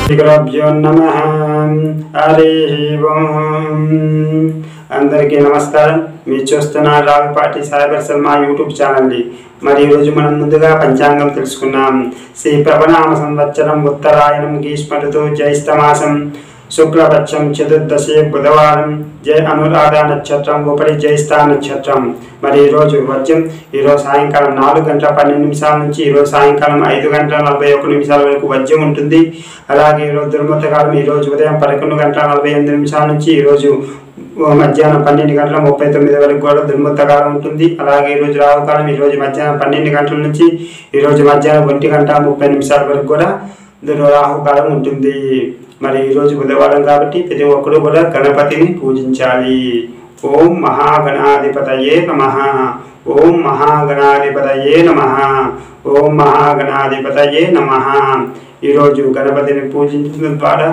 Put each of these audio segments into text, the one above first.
శ్రీగురుభ్యో నమ హరి ఓం అందరికీ నమస్కారం మీరు చూస్తున్న రావిపాటి సాయిబర్ శర్మ యూట్యూబ్ ఛానల్ని మరి ఈరోజు మనం ముందుగా పంచాంగం తెలుసుకున్నాం శ్రీ ప్రభనామ సంవత్సరం ఉత్తరాయణం గ్రీష్మఋతు జ్యేష్ఠమాసం శుక్లపక్షం చతుర్దశి బుధవారం జయ అనురాధ నక్షత్రం ఉపరి జ్యేష్ఠ నక్షత్రం మరి ఈరోజు వర్జం ఈరోజు సాయంకాలం నాలుగు గంటల పన్నెండు నిమిషాల నుంచి ఈరోజు సాయంకాలం ఐదు గంటల నలభై ఒక్క నిమిషాల వరకు వర్జం ఉంటుంది అలాగే ఈరోజు దుర్మతకాలం ఈరోజు ఉదయం పదకొండు గంటల నలభై ఎనిమిది నిమిషాల నుంచి ఈరోజు మధ్యాహ్నం పన్నెండు గంటల ముప్పై తొమ్మిది వరకు కూడా దుర్మత్తకాలం ఉంటుంది అలాగే ఈరోజు రావుకాలం ఈరోజు మధ్యాహ్నం పన్నెండు గంటల నుంచి ఈరోజు మధ్యాహ్నం ఒంటి గంట ముప్పై నిమిషాల వరకు కూడా దుర్- రాహుకాలం ఉంటుంది మరి ఈరోజు బుధవారం కాబట్టి ప్రతి ఒక్కరు కూడా గణపతిని పూజించాలి ఓం మహాగణాధిపతయే నమ ఓం మహాగణాధిపతయే నమ ఓం మహాగణాధిపతయే నమ ఈరోజు గణపతిని పూజించడం ద్వారా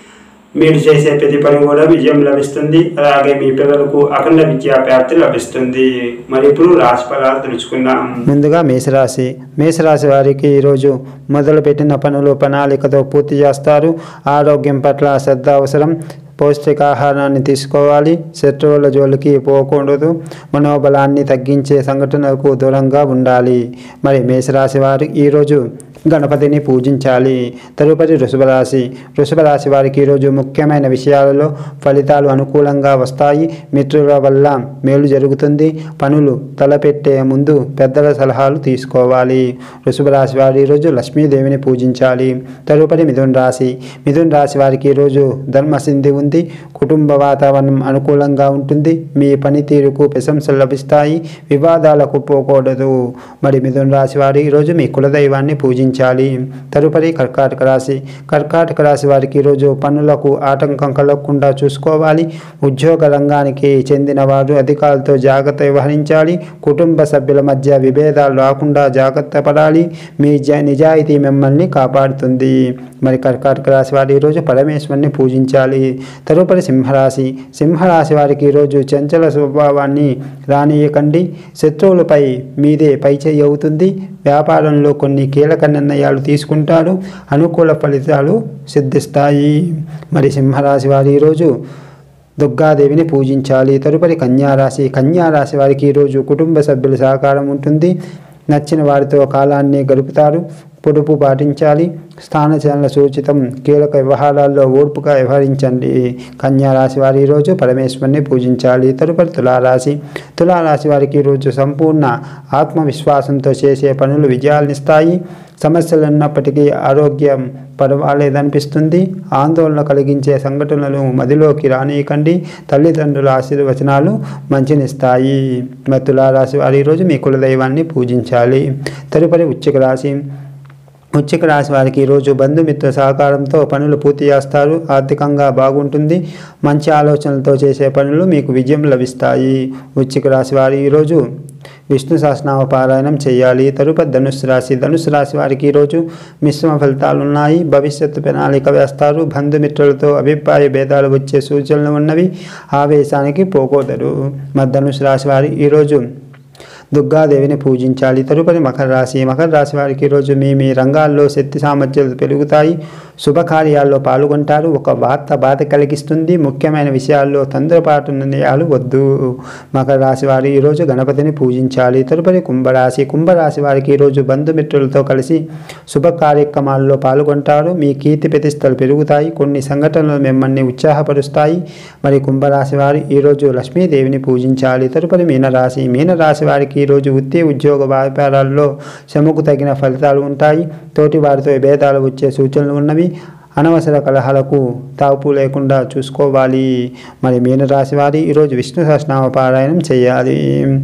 మీరు చేసే ప్రతి పని కూడా విజయం లభిస్తుంది అలాగే మీ పిల్లలకు అఖండ విద్యా ప్రాప్తి లభిస్తుంది మరి ఇప్పుడు రాశి ఫలాలు తెలుసుకుందాం ముందుగా మేషరాశి మేషరాశి వారికి ఈరోజు మొదలుపెట్టిన పనులు ప్రణాళికతో పూర్తి చేస్తారు ఆరోగ్యం పట్ల శ్రద్ధ అవసరం పౌష్టికాహారాన్ని తీసుకోవాలి శత్రువుల జోలికి పోకూడదు మనోబలాన్ని తగ్గించే సంఘటనలకు దూరంగా ఉండాలి మరి మేషరాశి వారు ఈరోజు గణపతిని పూజించాలి తదుపరి వృషభ రాశి వృషభ రాశి వారికి ఈరోజు ముఖ్యమైన విషయాలలో ఫలితాలు అనుకూలంగా వస్తాయి మిత్రుల వల్ల మేలు జరుగుతుంది పనులు తలపెట్టే ముందు పెద్దల సలహాలు తీసుకోవాలి వృషభ రాశి వారు ఈరోజు లక్ష్మీదేవిని పూజించాలి తదుపరి మిథున్ రాశి మిథున్ రాశి వారికి ఈరోజు ధర్మసింధి ఉంది కుటుంబ వాతావరణం అనుకూలంగా ఉంటుంది మీ పనితీరుకు ప్రశంసలు లభిస్తాయి వివాదాలకు పోకూడదు మరి మిథున్ రాశి వారు ఈరోజు మీ కులదైవాన్ని పూజించాలి తదుపరి కర్కాటక రాశి కర్కాటక రాశి వారికి ఈరోజు పనులకు ఆటంకం కలగకుండా చూసుకోవాలి ఉద్యోగ రంగానికి చెందిన వారు అధికారులతో జాగ్రత్త వ్యవహరించాలి కుటుంబ సభ్యుల మధ్య విభేదాలు రాకుండా జాగ్రత్త పడాలి మీ జ నిజాయితీ మిమ్మల్ని కాపాడుతుంది మరి కర్కాటక రాశి వారు ఈరోజు పరమేశ్వరుని పూజించాలి తదుపరి సింహరాశి సింహరాశి వారికి ఈరోజు చంచల స్వభావాన్ని రానియకండి శత్రువులపై మీదే పైచేయి అవుతుంది వ్యాపారంలో కొన్ని కీలక నిర్ణయాలు తీసుకుంటారు అనుకూల ఫలితాలు సిద్ధిస్తాయి మరి సింహరాశి వారు ఈరోజు దుర్గాదేవిని పూజించాలి తదుపరి కన్యారాశి కన్యారాశి వారికి ఈరోజు కుటుంబ సభ్యుల సహకారం ఉంటుంది నచ్చిన వారితో కాలాన్ని గడుపుతారు పొదుపు పాటించాలి స్థానచలన సూచితం కీలక వ్యవహారాల్లో ఓర్పుగా వ్యవహరించండి కన్యా రాశి వారి ఈరోజు పరమేశ్వరుని పూజించాలి తదుపరి తులారాశి తులారాశి వారికి ఈరోజు సంపూర్ణ ఆత్మవిశ్వాసంతో చేసే పనులు విజయాలనిస్తాయి సమస్యలు ఉన్నప్పటికీ ఆరోగ్యం పర్వాలేదనిపిస్తుంది ఆందోళన కలిగించే సంఘటనలు మదిలోకి రానియకండి తల్లిదండ్రుల ఆశీర్వచనాలు మంచినిస్తాయి మరి తులారాశి వారు ఈరోజు మీ కులదైవాన్ని పూజించాలి తదుపరి వృశ్చిక రాశి వృశ్చిక రాశి వారికి ఈరోజు బంధుమిత్ర సహకారంతో పనులు పూర్తి చేస్తారు ఆర్థికంగా బాగుంటుంది మంచి ఆలోచనలతో చేసే పనులు మీకు విజయం లభిస్తాయి వృశ్చిక రాశి వారు ఈరోజు విష్ణు సహస్రనామ పారాయణం చేయాలి తదుపరి ధనుసు రాశి ధనుసు రాశి వారికి ఈరోజు మిశ్రమ ఫలితాలు ఉన్నాయి భవిష్యత్తు ప్రణాళిక వేస్తారు బంధుమిత్రులతో అభిప్రాయ భేదాలు వచ్చే సూచనలు ఉన్నవి ఆవేశానికి పోకూడదు మరి ధనుసు రాశి వారి ఈరోజు దుర్గాదేవిని పూజించాలి తదుపరి మకర రాశి మకర రాశి వారికి ఈరోజు మీ మీ రంగాల్లో శక్తి సామర్థ్యాలు పెరుగుతాయి శుభకార్యాల్లో పాల్గొంటారు ఒక వార్త బాధ కలిగిస్తుంది ముఖ్యమైన విషయాల్లో తొందరపాటు నిర్ణయాలు వద్దు మకర రాశి వారు ఈరోజు గణపతిని పూజించాలి తదుపరి కుంభరాశి కుంభరాశి వారికి ఈరోజు బంధుమిత్రులతో కలిసి శుభ కార్యక్రమాల్లో పాల్గొంటారు మీ కీర్తి ప్రతిష్టలు పెరుగుతాయి కొన్ని సంఘటనలు మిమ్మల్ని ఉత్సాహపరుస్తాయి మరి కుంభరాశి వారు ఈరోజు లక్ష్మీదేవిని పూజించాలి తదుపరి మీనరాశి మీనరాశి వారికి ఈరోజు వృత్తి ఉద్యోగ వ్యాపారాల్లో శ్రమకు తగిన ఫలితాలు ఉంటాయి తోటి వారితో భేదాలు వచ్చే సూచనలు ఉన్నవి అనవసర కలహాలకు తాపు లేకుండా చూసుకోవాలి మరి మీనరాశి వారి ఈరోజు విష్ణు సహస్రనామ పారాయణం చేయాలి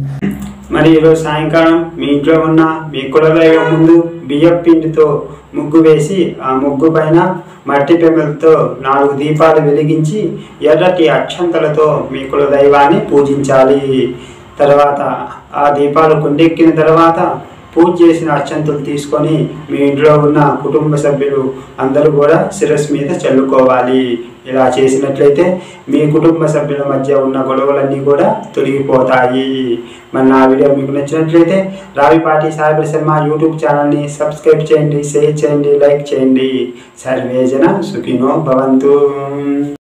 మరి ఈరోజు సాయంకాలం మీ ఇంట్లో ఉన్న మీ కులదైవం ముందు బియ్యం పిండితో ముగ్గు వేసి ఆ ముగ్గు పైన మట్టి పెంకులతో నాలుగు దీపాలు వెలిగించి ఎర్రటి అక్షంతలతో మీ కులదైవాన్ని పూజించాలి తర్వాత ఆ దీపాలు కొండెక్కిన తర్వాత పూజ చేసిన అక్షంతులు తీసుకొని మీ ఇంట్లో ఉన్న కుటుంబ సభ్యులు అందరూ కూడా శిరస్సు మీద చల్లుకోవాలి ఇలా చేసినట్లయితే మీ కుటుంబ సభ్యుల మధ్య ఉన్న గొడవలన్నీ కూడా తొలగిపోతాయి మరి నా వీడియో మీకు నచ్చినట్లయితే రావిపాటి సాయిబర్ శర్మ యూట్యూబ్ ఛానల్ని సబ్స్క్రైబ్ చేయండి షేర్ చేయండి లైక్ చేయండి సర్వేజన సుఖినో భవంతు